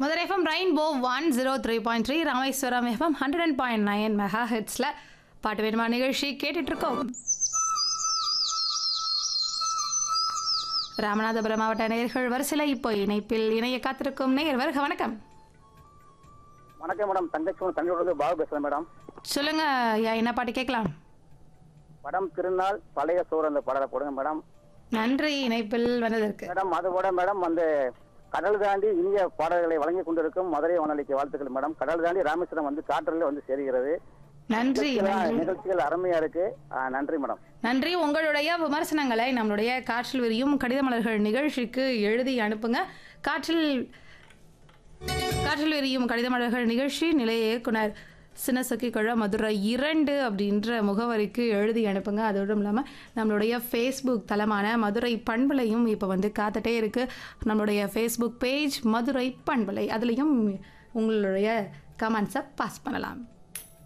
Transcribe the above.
Madurai FM Rainbow one zero three point three Rameswaram FM hundred and point nine mega ஹெட்ஸில் பாட்டு வேணுமா நிகழ்ச்சி கேட்டுட்ருக்கோம் ராமநாதபுரம் மாவட்ட நேயர்கள் வரிசையில் இப்போ இணைப்பில் இணைய காத்திருக்கும் நேயர் வருக வணக்கம் வணக்கம் மேடம் தங்கச்சி தங்களோட பாபு பேசுறேன் மேடம் சொல்லுங்க ஐயா என்ன பாட்டு கேட்கலாம் படம் திருநாள் பழைய சோறு அந்த படத்தை போடுங்க மேடம் நன்றி இணைப்பில் வந்ததற்கு மேடம் அதோட மேடம் அந்த கடல் தாண்டி இனிய பாடல்களை வழங்கி கொண்டிருக்கும் மதுரை வானொலிக்கு வாழ்த்துக்கள் மேடம் கடல் தாண்டி ராமேஸ்வரம் வந்து காற்றில் வந்து சேர்கிறது நன்றி நன்றி நிகழ்ச்சிகள் அருமையா இருக்கு ஆ, நன்றி மேடம் நன்றி உங்களுடைய விமர்சனங்களை நம்மளுடைய காற்றில் விரியும் கடித மலர்கள் நிகழ்ச்சிக்கு எழுதி அனுப்புங்க காற்றில் காற்றில் விரியும் கடித மலர்கள் நிகழ்ச்சி நிலைய இயக்குனர் சின்னசக்கிக்குழ மதுரை இரண்டு அப்படின்ற முகவரிக்கு எழுதி அனுப்புங்க அதோடும் இல்லாமல் நம்மளுடைய ஃபேஸ்புக் தளமான மதுரை பண்பலையும் இப்போ வந்து காத்துட்டே இருக்குது நம்மளுடைய ஃபேஸ்புக் பேஜ் மதுரை பண்பலை அதுலேயும் உங்களுடைய கமெண்ட்ஸை பாஸ் பண்ணலாம்